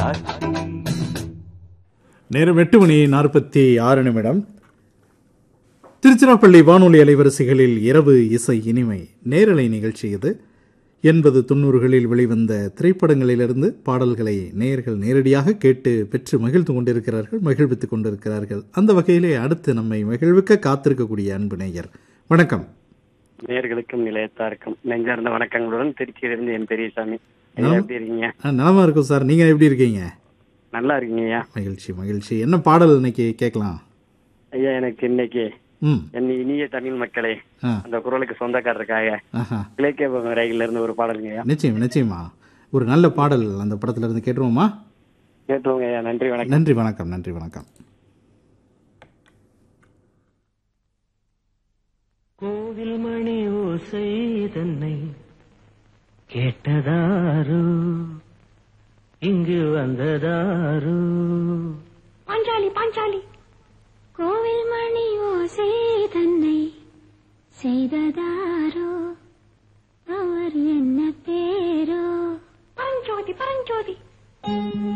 சாட்சி நேரம் எட்டு மணி நாற்பத்தி ஆறு நிமிடம் திருச்சிராப்பள்ளி வானொலி அலைவரிசைகளில் இரவு இசை இனிமை நேரலை நிகழ்ச்சி இது எண்பது தொண்ணூறுகளில் வெளிவந்த திரைப்படங்களிலிருந்து பாடல்களை நேயர்கள் நேரடியாக கேட்டு பெற்று மகிழ்ந்து கொண்டிருக்கிறார்கள் மகிழ்வித்துக் கொண்டிருக்கிறார்கள் அந்த வகையிலே அடுத்து நம்மை மகிழ்விக்க காத்திருக்கக்கூடிய அன்பு நேயர் வணக்கம் நேர்களுக்கும் நிலையத்தாருக்கும் நெஞ்சார்ந்த வணக்கங்களுடன் திருச்சியிலிருந்து என் பெரியசாமி ஐயா எப்படி இருக்கீங்க ஆ, நலமா இருக்கும் சார் நீங்க எப்படி இருக்கீங்க நல்லா இருக்கீங்க ஐயா மகிழ்ச்சி மகிழ்ச்சி என்ன பாடல் இன்னைக்கு கேட்கலாம் ஐயா எனக்கு இன்னைக்கு ம் என் இனிய தமிழ் மக்களே ஆ அந்த குரலுக்கு சொந்தக்காரருக்காக ஆஹா கிழக்கே போகும் ரயில்ல இருந்து ஒரு பாடலுங்க ஐயா நிச்சயம் நிச்சயமா ஒரு நல்ல பாடல் அந்த படத்துல இருந்து கேட்டுருவோமா கேட்டுருவோங்க ஐயா நன்றி வணக்கம் நன்றி வணக்கம் நன்றி வணக்கம் கோவில் மணி ஓசை தன்னை கேட்டதாரு இங்கு வந்ததாரு பாஞ்சாலி பாஞ்சாலி கோவில் மணி ஓசை தன்னை செய்ததாரோ அவர் என்ன பேரோ பரஞ்சோதி பரஞ்சோதி